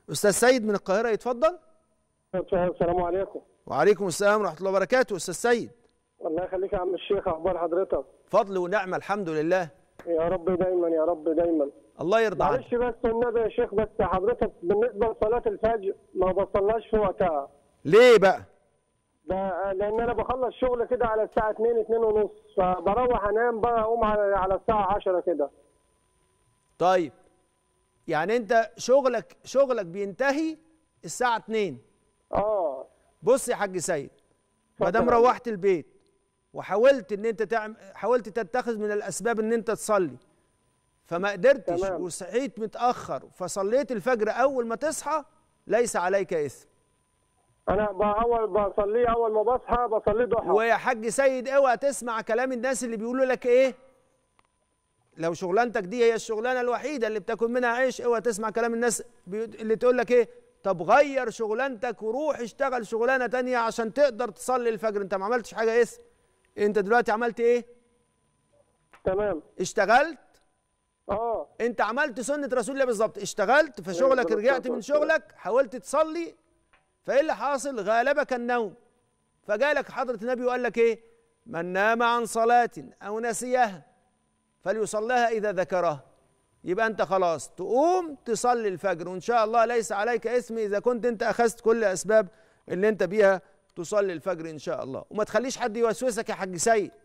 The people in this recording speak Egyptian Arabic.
استاذ سيد من القاهره يتفضل السلام عليكم وعليكم السلام ورحمه الله وبركاته استاذ سيد الله يخليك يا عم الشيخ اخبار حضرتك فضل ونعمه الحمد لله يا رب دايما يا رب دايما الله يرضى عنك معلش بس النبي يا شيخ بس حضرتك بالنسبه لصلاه الفجر ما بصلاش في وقتها ليه بقى ده لان انا بخلص شغل كده على الساعه 2 2 ونص فبروح انام بقى اقوم على على الساعه 10 كده طيب يعني انت شغلك شغلك بينتهي الساعه 2 اه بص يا حاج سيد ما اتفضل دام يا روحت البيت وحاولت ان انت تعمل حاولت تتخذ من الاسباب ان انت تصلي فما قدرتش تمام. وصحيت متاخر فصليت الفجر اول ما تصحى ليس عليك اثم انا اول بصلي اول ما بصحى بصلي ضحى ويا حاج سيد اوعى تسمع كلام الناس اللي بيقولوا لك ايه لو شغلانتك دي هي الشغلانه الوحيده اللي بتاكل منها عيش اوعى تسمع كلام الناس بي- اللي تقول لك ايه طب غير شغلانتك وروح اشتغل شغلانه تانية عشان تقدر تصلي الفجر انت ما عملتش حاجه اسم انت دلوقتي عملت ايه تمام اشتغلت اه انت عملت سنه رسول الله بالظبط اشتغلت فشغلك بالظبط، رجعت من بالظبط. شغلك حاولت تصلي فايه اللي حاصل غالبك النوم فجالك حضره النبي وقال لك ايه من نام عن صلاه او نسيها فليصليها اذا ذكرها يبقى انت خلاص تقوم تصلي الفجر وان شاء الله ليس عليك اسم اذا كنت انت اخذت كل الاسباب اللي انت بيها تصلي الفجر ان شاء الله وما تخليش حد يوسوسك يا حاج سيد